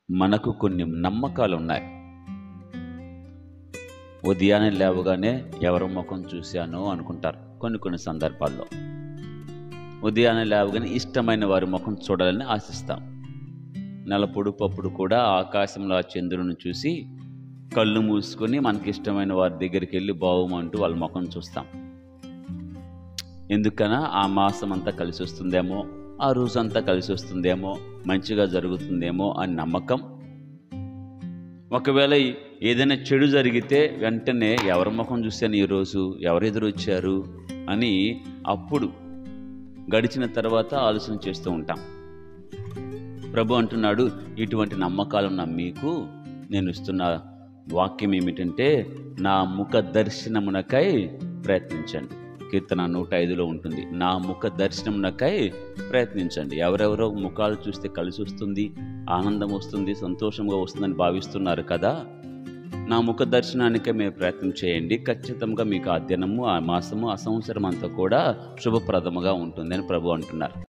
మనకు కొన్ని నమ్మకాలు ఉన్నాయి ఉదయాన్నే లేవగానే ఎవరి ముఖం చూశాను అనుకుంటారు కొన్ని కొన్ని సందర్భాల్లో ఉదయాన్నే లేవగానే ఇష్టమైన వారి ముఖం చూడాలని ఆశిస్తాం నెలపొడు పప్పుడు కూడా ఆకాశంలో ఆ చంద్రుని చూసి కళ్ళు మూసుకొని మనకి ఇష్టమైన వారి దగ్గరికి వెళ్ళి బావుమంటూ వాళ్ళ ముఖం చూస్తాం ఎందుకనా ఆ మాసం అంతా కలిసి వస్తుందేమో ఆ రోజు అంతా కలిసి వస్తుందేమో మంచిగా జరుగుతుందేమో అని నమ్మకం ఒకవేళ ఏదైనా చెడు జరిగితే వెంటనే ఎవరి ముఖం చూశాను ఈరోజు ఎవరు ఎదురు వచ్చారు అని అప్పుడు గడిచిన తర్వాత ఆలోచన చేస్తూ ఉంటాం ప్రభు అంటున్నాడు ఇటువంటి నమ్మకాలున్న మీకు నేను ఇస్తున్న వాక్యం ఏమిటంటే నా ముఖ దర్శనమునకై ప్రయత్నించండి కీర్తన నూట ఐదులో ఉంటుంది నా ముఖ దర్శనమునకై ప్రయత్నించండి ఎవరెవరో ముఖాలు చూస్తే కలిసి వస్తుంది ఆనందం వస్తుంది సంతోషంగా వస్తుందని భావిస్తున్నారు కదా నా ముఖ దర్శనానికే మీరు ప్రయత్నం చేయండి ఖచ్చితంగా మీకు ఆ దినము ఆ మాసము ఆ సంవత్సరం అంతా కూడా శుభప్రదముగా ఉంటుందని ప్రభు అంటున్నారు